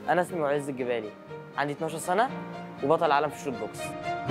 انا اسمي معز الجبالي عندي 12 سنه وبطل عالم في الشوت بوكس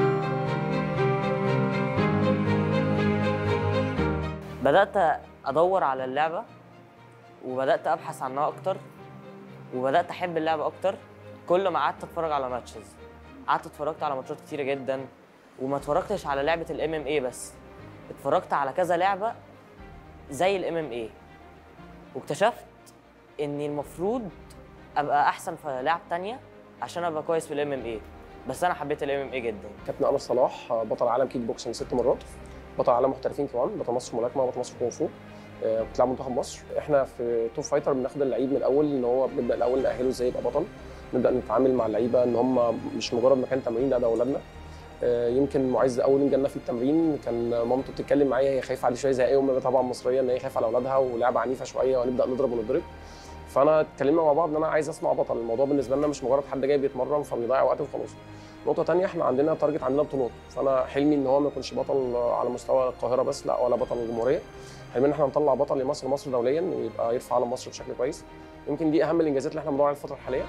بدات ادور على اللعبه وبدات ابحث عنها اكتر وبدات احب اللعبه اكتر كل ما قعدت اتفرج على ماتشز قعدت اتفرجت على ماتشات كتيره جدا وما اتفرجتش على لعبه الام ام اي بس اتفرجت على كذا لعبه زي الام ام اي واكتشفت اني المفروض ابقى احسن في لعب تانية عشان ابقى كويس في الام ام اي بس انا حبيت الام ام اي جدا كابتن انس صلاح بطل عالم كيك بوكسنج ست مرات بطل عالم محترفين كمان بطل مصر ملاكمه بطل مصر كونغ فو آه، كنت لاعب منتخب مصر احنا في توب فايتر بناخد اللعيب من الاول ان هو بنبدا الاول ناهله ازاي يبقى بطل نبدا نتعامل مع اللعيبه ان هم مش مجرد مكان تمرين لا ده اولادنا آه، يمكن معز اول يوم جالنا في التمرين كان مامته بتتكلم معايا هي خايفه عليه شويه زي اي ام طبعا مصريه ان هي خايفه على اولادها ولعبه عنيفه شويه وهنبدا نضرب ونضرب فانا اتكلمنا مع بعض ان انا عايز اسمع بطل الموضوع بالنسبه لنا مش مجرد حد جاي بيتمرن فبيضيع وقت وخلاص نقطه تانية احنا عندنا تارجت عندنا بطولات فانا حلمي ان هو ما يكونش بطل على مستوى القاهره بس لا ولا بطل الجمهوريه حلمي ان احنا نطلع بطل لمصر مصر دوليا ويبقى يرفع علم مصر بشكل كويس يمكن دي اهم الانجازات اللي احنا بندور عليها الفتره الحاليه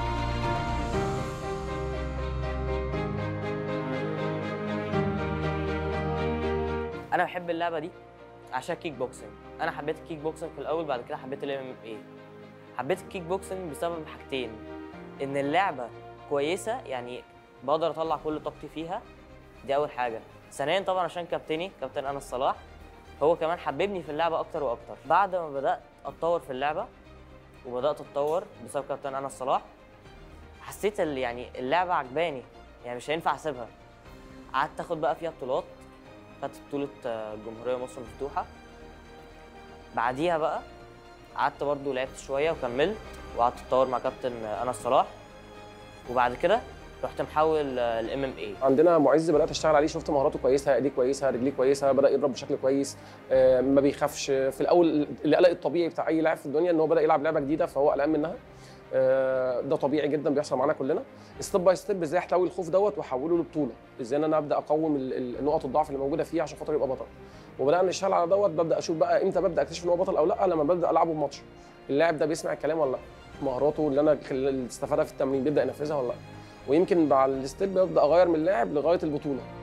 انا بحب اللعبه دي عشان كيك بوكسنج انا حبيت الكيك بوكسنج في الاول بعد كده حبيت الام ام اي حبيت الكيك بوكسنج بسبب حاجتين ان اللعبه كويسه يعني بقدر اطلع كل طاقتي فيها دي اول حاجه ثانيا طبعا عشان كابتني كابتن انس صلاح هو كمان حببني في اللعبه اكتر واكتر بعد ما بدات اتطور في اللعبه وبدات اتطور بسبب كابتن انس صلاح حسيت ال- يعني اللعبه عجباني يعني مش هينفع اسيبها قعدت اخد بقى فيها بطولات خدت بطولة آه، الجمهورية مصر المفتوحة بعديها بقى قعدت برضو لعبت شوية وكملت وقعدت اتطور مع كابتن آه، أنس صلاح وبعد كده رحت محول الام ام اي عندنا معز بدات اشتغل عليه شفت مهاراته كويسه ايديه كويسه رجليه كويسه بدا يضرب بشكل كويس آه، ما بيخافش في الاول القلق الطبيعي بتاع اي لاعب في الدنيا ان هو بدا يلعب لعبه جديده فهو قلقان منها آه، ده طبيعي جدا بيحصل معانا كلنا ستيب باي ستيب ازاي احتوي الخوف دوت واحوله لبطوله ازاي ان انا ابدا اقوم ال- ال- نقط الضعف اللي موجوده فيه عشان خاطر يبقى بطل وبدانا نشتغل على دوت ببدا اشوف بقى امتى ببدا اكتشف ان هو بطل او لا لما ببدا العبه بماتش اللاعب ده بيسمع الكلام ولا لا مهاراته اللي انا اللي استفادها في التمرين بيبدا ينفذها ولا لا ويمكن مع الستيب ببدا اغير من اللاعب لغايه البطوله